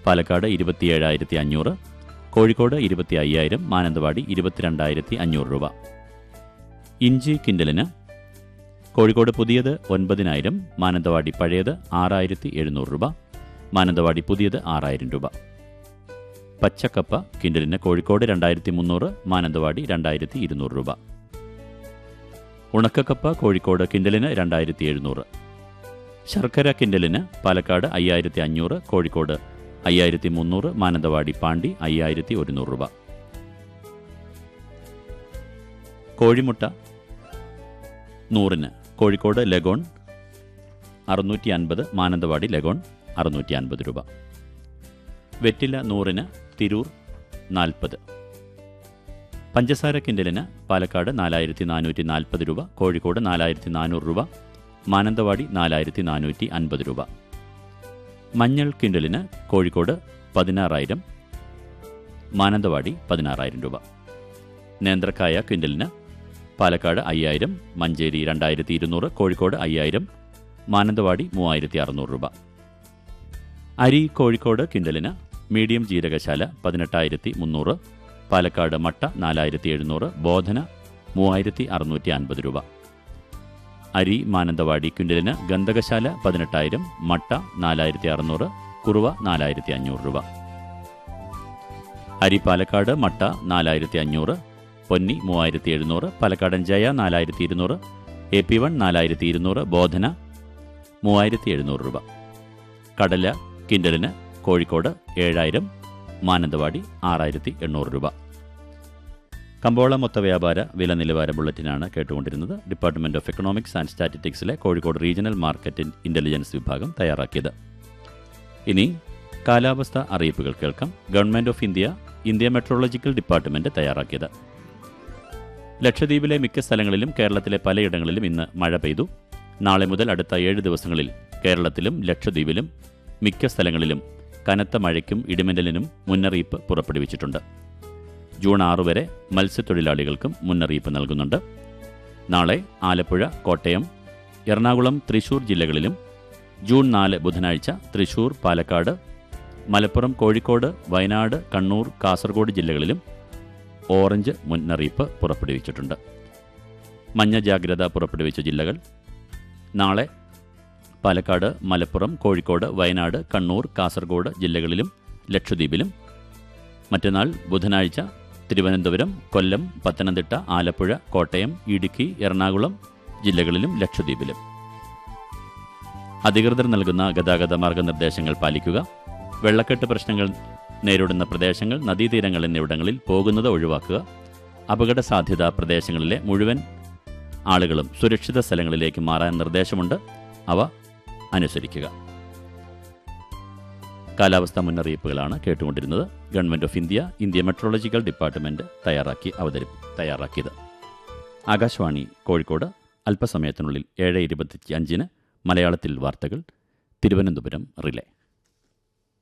പാലക്കാട് ഇരുപത്തിയേഴായിരത്തി അഞ്ഞൂറ് കോഴിക്കോട് ഇരുപത്തി അയ്യായിരം മാനന്തവാടി ഇരുപത്തിരണ്ടായിരത്തി അഞ്ഞൂറ് രൂപ ഇഞ്ചി കിൻഡലിന് കോഴിക്കോട് പുതിയത് ഒൻപതിനായിരം മാനന്തവാടി പഴയത് ആറായിരത്തി എഴുന്നൂറ് രൂപ മാനന്തവാടി പുതിയത് ആറായിരം രൂപ പച്ചക്കപ്പ കിൻഡലിന് കോഴിക്കോട് രണ്ടായിരത്തി മുന്നൂറ് മാനന്തവാടി രണ്ടായിരത്തി ഇരുന്നൂറ് രൂപ ഉണക്കക്കപ്പ കോഴിക്കോട് കിൻഡലിന് രണ്ടായിരത്തി എഴുന്നൂറ് ശർക്കര കിൻഡലിന് പാലക്കാട് അയ്യായിരത്തി അഞ്ഞൂറ് കോഴിക്കോട് അയ്യായിരത്തി മുന്നൂറ് മാനന്തവാടി പാണ്ടി അയ്യായിരത്തി ഒരുന്നൂറ് രൂപ കോഴിമുട്ട നൂറിന് കോഴിക്കോട് ലഗോൺ അറുന്നൂറ്റി അൻപത് മാനന്തവാടി ലഗോൺ അറുന്നൂറ്റി അൻപത് രൂപ വെറ്റില നൂറിന് തിരൂർ നാൽപ്പത് പഞ്ചസാര കിൻഡലിന് പാലക്കാട് നാലായിരത്തി നാനൂറ്റി നാൽപ്പത് രൂപ കോഴിക്കോട് നാലായിരത്തി നാനൂറ് രൂപ മാനന്തവാടി നാലായിരത്തി നാനൂറ്റി അൻപത് രൂപ മഞ്ഞൾ കിൻഡലിന് കോഴിക്കോട് പതിനാറായിരം മാനന്തവാടി പതിനാറായിരം രൂപ നേന്ത്രക്കായ ക്വിൻ്റലിന് പാലക്കാട് അയ്യായിരം മഞ്ചേരി രണ്ടായിരത്തി ഇരുന്നൂറ് കോഴിക്കോട് അയ്യായിരം മാനന്തവാടി മൂവായിരത്തി അറുന്നൂറ് രൂപ അരി കോഴിക്കോട് കിൻഡലിന് മീഡിയം ജീരകശാല പതിനെട്ടായിരത്തി മുന്നൂറ് പാലക്കാട് മട്ട നാലായിരത്തി എഴുന്നൂറ് ബോധന മൂവായിരത്തി അറുന്നൂറ്റി അൻപത് രൂപ അരി മാനന്തവാടി ക്വിൻ്റലിന് ഗന്ധകശാല പതിനെട്ടായിരം മട്ട നാലായിരത്തി അറുന്നൂറ് കുറുവ നാലായിരത്തി അഞ്ഞൂറ് രൂപ അരി പാലക്കാട് മട്ട നാലായിരത്തി അഞ്ഞൂറ് പൊന്നി മൂവായിരത്തി എഴുന്നൂറ് പാലക്കാടൻ ജയ നാലായിരത്തി ഇരുന്നൂറ് എ പി വൺ നാലായിരത്തി ഇരുന്നൂറ് ബോധന മൂവായിരത്തി എഴുന്നൂറ് രൂപ കടല കിൻഡലിന് കോഴിക്കോട് ഏഴായിരം മാനന്തവാടി ആറായിരത്തി എണ്ണൂറ് രൂപ കമ്പോള മൊത്ത വ്യാപാര വില നിലവാര ബുള്ളറ്റിനാണ് കേട്ടുകൊണ്ടിരുന്നത് ഡിപ്പാർട്ട്മെന്റ് ഓഫ് എക്കണോമിക്സ് ആൻഡ് സ്റ്റാറ്റിസ്റ്റിക്സിലെ കോഴിക്കോട് റീജിയണൽ മാർക്കറ്റ് ഇന്റലിജൻസ് വിഭാഗം തയ്യാറാക്കിയത് ഇനി കാലാവസ്ഥ അറിയിപ്പുകൾ കേൾക്കാം government of India India meteorological department തയ്യാറാക്കിയത് ലക്ഷദ്വീപിലെ മിക്ക സ്ഥലങ്ങളിലും കേരളത്തിലെ പലയിടങ്ങളിലും ഇന്ന് മഴ പെയ്തു നാളെ മുതൽ അടുത്ത ഏഴ് ദിവസങ്ങളിൽ കേരളത്തിലും ലക്ഷദ്വീപിലും മിക്ക സ്ഥലങ്ങളിലും കനത്ത മഴയ്ക്കും ഇടിമിന്നലിനും മുന്നറിയിപ്പ് പുറപ്പെടുവിച്ചിട്ടുണ്ട് ജൂൺ ആറ് വരെ മത്സ്യത്തൊഴിലാളികൾക്കും മുന്നറിയിപ്പ് നൽകുന്നുണ്ട് നാളെ ആലപ്പുഴ കോട്ടയം എറണാകുളം തൃശൂർ ജില്ലകളിലും ജൂൺ നാല് ബുധനാഴ്ച തൃശൂർ പാലക്കാട് മലപ്പുറം കോഴിക്കോട് വയനാട് കണ്ണൂർ കാസർഗോഡ് ജില്ലകളിലും ഓറഞ്ച് മുന്നറിയിപ്പ് പുറപ്പെടുവിച്ചിട്ടുണ്ട് മഞ്ഞ ജാഗ്രത പുറപ്പെടുവിച്ച ജില്ലകൾ നാളെ പാലക്കാട് മലപ്പുറം കോഴിക്കോട് വയനാട് കണ്ണൂർ കാസർഗോഡ് ജില്ലകളിലും ലക്ഷദ്വീപിലും മറ്റന്നാൾ ബുധനാഴ്ച തിരുവനന്തപുരം കൊല്ലം പത്തനംതിട്ട ആലപ്പുഴ കോട്ടയം ഇടുക്കി എറണാകുളം ജില്ലകളിലും ലക്ഷദ്വീപിലും അധികൃതർ നൽകുന്ന ഗതാഗത മാർഗനിർദ്ദേശങ്ങൾ പാലിക്കുക വെള്ളക്കെട്ട് പ്രശ്നങ്ങൾ നേരിടുന്ന പ്രദേശങ്ങൾ നദീതീരങ്ങൾ എന്നിവിടങ്ങളിൽ പോകുന്നത് ഒഴിവാക്കുക അപകട സാധ്യത പ്രദേശങ്ങളിലെ മുഴുവൻ ആളുകളും സുരക്ഷിത സ്ഥലങ്ങളിലേക്ക് മാറാൻ നിർദ്ദേശമുണ്ട് അവ അനുസരിക്കുക കാലാവസ്ഥാ മുന്നറിയിപ്പുകളാണ് കേട്ടുകൊണ്ടിരുന്നത് government of India India meteorological department തയ്യാറാക്കി അവതരി തയ്യാറാക്കിയത് ആകാശവാണി കോഴിക്കോട് അല്പസമയത്തിനുള്ളിൽ ഏഴ് ഇരുപത്തി അഞ്ചിന് മലയാളത്തിൽ വാർത്തകൾ തിരുവനന്തപുരം റിലേ